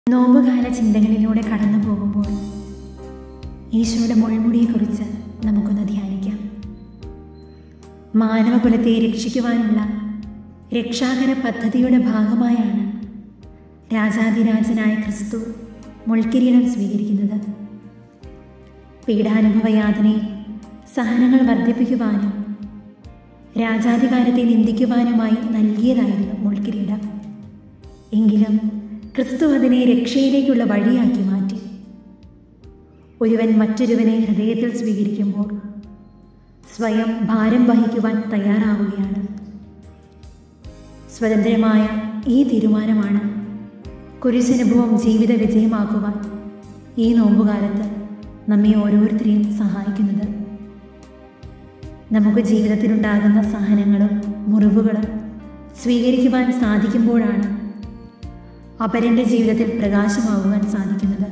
നോമ്പുകാല ചിന്തകളിലൂടെ കടന്നു പോകുമ്പോൾ ഈശോയുടെ മുൾമുടിയെക്കുറിച്ച് നമുക്കൊന്ന് ധ്യാനിക്കാം മാനവകുലത്തെ രക്ഷിക്കുവാനുള്ള രക്ഷാകര പദ്ധതിയുടെ ഭാഗമായാണ് രാജാതിരാജനായ ക്രിസ്തു മുൾക്കിരീടം സ്വീകരിക്കുന്നത് പീഡാനുഭവ യാതനയിൽ സഹനങ്ങൾ വർദ്ധിപ്പിക്കുവാനും രാജാധികാരത്തെ നിന്ദിക്കുവാനുമായി നൽകിയതായിരുന്നു മുൾക്കിരീടം എങ്കിലും ക്രിസ്തു അതിനെ രക്ഷയിലേക്കുള്ള വഴിയാക്കി മാറ്റി ഒരുവൻ മറ്റൊരുവനെ ഹൃദയത്തിൽ സ്വീകരിക്കുമ്പോൾ സ്വയം ഭാരം വഹിക്കുവാൻ തയ്യാറാവുകയാണ് സ്വതന്ത്രമായ ഈ തീരുമാനമാണ് കുരിശനുഭവം ജീവിത വിജയമാക്കുവാൻ ഈ നോമ്പുകാലത്ത് നമ്മെ ഓരോരുത്തരെയും സഹായിക്കുന്നത് നമുക്ക് ജീവിതത്തിലുണ്ടാകുന്ന സഹനങ്ങളും മുറിവുകളും സ്വീകരിക്കുവാൻ സാധിക്കുമ്പോഴാണ് അപരൻ്റെ ജീവിതത്തിൽ പ്രകാശമാകുവാൻ സാധിക്കുന്നത്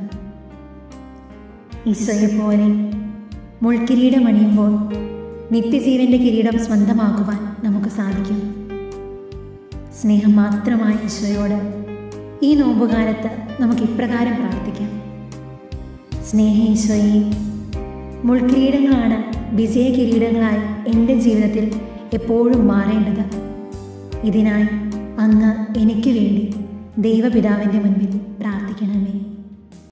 ഈശോയെ പോലെ മുൾക്കിരീടം അണിയുമ്പോൾ നിത്യജീവന്റെ കിരീടം സ്വന്തമാക്കുവാൻ നമുക്ക് സാധിക്കും സ്നേഹം മാത്രമായ ഈശോയോട് ഈ നോമ്പുകാലത്ത് നമുക്ക് ഇപ്രകാരം പ്രാർത്ഥിക്കാം സ്നേഹ ഈശോയെ മുൾക്കിരീടങ്ങളാണ് വിജയ കിരീടങ്ങളായി എൻ്റെ ജീവിതത്തിൽ എപ്പോഴും മാറേണ്ടത് ഇതിനായി അങ്ങ് എനിക്ക് വേണ്ടി ദൈവപിതാവിൻ്റെ മുൻപിൽ പ്രാർത്ഥിക്കും